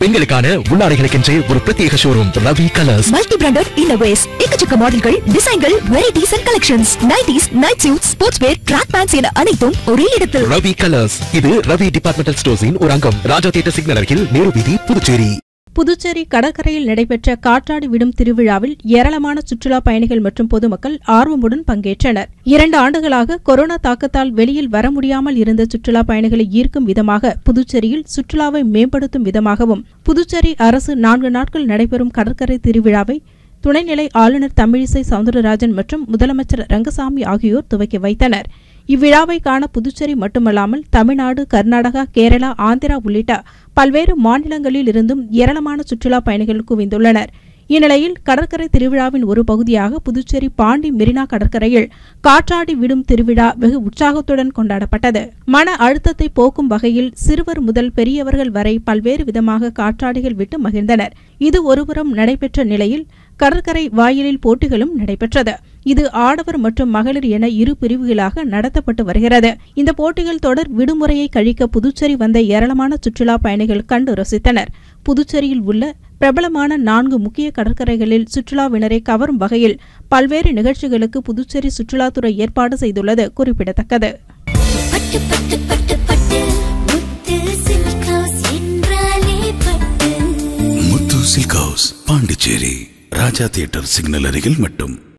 பெண்களுக்கான உள்ளாடைகளுக்கென்றே ஒரு பிரத்யேக showroom Ravi Colours multi branded innerwears எக்கச்சக்க மாடல்கள் டிசைன்கள் varieties and collections nighties night suit sports wear track pants என அனைத்தும் ஒரே இடத்தில் ரவி கலர்ஸ் இது ரவி டிபார்ட்மெண்டல் ஸ்டோர்ஸின் ஒரு அங்கம் ராஜா தியேட்டர் சிக்னல் அருகில் நேரு வீதி புதுச்சேரி புதுச்சேரி கடற்கரையில் நடைபெற்ற காற்றாடி விடும் திருவிழாவில் ஏராளமான சுற்றுலா பயணிகள் மற்றும் பொதுமக்கள் ஆர்வமுடன் பங்கேற்றனர் இரண்டு ஆண்டுகளாக கொரோனா தாக்கத்தால் வெளியில் வர முடியாமல் இருந்த சுற்றுலா பயணிகளை ஈர்க்கும் விதமாக புதுச்சேரியில் சுற்றுலாவை மேம்படுத்தும் விதமாகவும் புதுச்சேரி அரசு நான்கு நாட்கள் நடைபெறும் கடற்கரை திருவிழாவை துணைநிலை ஆளுநர் தமிழிசை சவுந்தரராஜன் மற்றும் முதலமைச்சர் ரங்கசாமி ஆகியோர் துவக்கி வைத்தனர் இவ்விழாவை காண புதுச்சேரி மட்டுமல்லாமல் தமிழ்நாடு கர்நாடகா கேரளா ஆந்திரா உள்ளிட்ட பல்வேறு மாநிலங்களில் இருந்தும் ஏராளமான சுற்றுலா பயணிகள் குவிந்துள்ளனர் இந்நிலையில் கடற்கரை திருவிழாவின் ஒரு பகுதியாக புதுச்சேரி பாண்டி மெரினா கடற்கரையில் காற்றாடி விடும் திருவிழா வெகு உற்சாகத்துடன் கொண்டாடப்பட்டது மன அழுத்தத்தை போக்கும் வகையில் சிறுவர் முதல் பெரியவர்கள் வரை பல்வேறு விதமாக காற்றாடிகள் விட்டு மகிழ்ந்தனர் இது ஒருபுறம் நடைபெற்ற நிலையில் கடற்கரை வாயிலில் போட்டிகளும் நடைபெற்றது இது ஆடவர் மற்றும் மகளிர் என இரு பிரிவுகளாக நடத்தப்பட்டு வருகிறது இந்த போட்டிகள் தொடர் விடுமுறையை கழிக்க புதுச்சேரி வந்த ஏராளமான சுற்றுலா பயணிகள் கண்டு ரசித்தனர் புதுச்சேரியில் உள்ள பிரபலமான நான்கு முக்கிய கடற்கரைகளில் சுற்றுலாவினரை கவரும் வகையில் பல்வேறு நிகழ்ச்சிகளுக்கு புதுச்சேரி சுற்றுலாத்துறை ஏற்பாடு செய்துள்ளது குறிப்பிடத்தக்கது பட்டு பட்டு பட்டு பட்டு முத்து சில்க் ஹவுஸ் என்றாலே பட்டு Muthu silk house Pondicherry Raja theatre signal அருகில் மட்டும்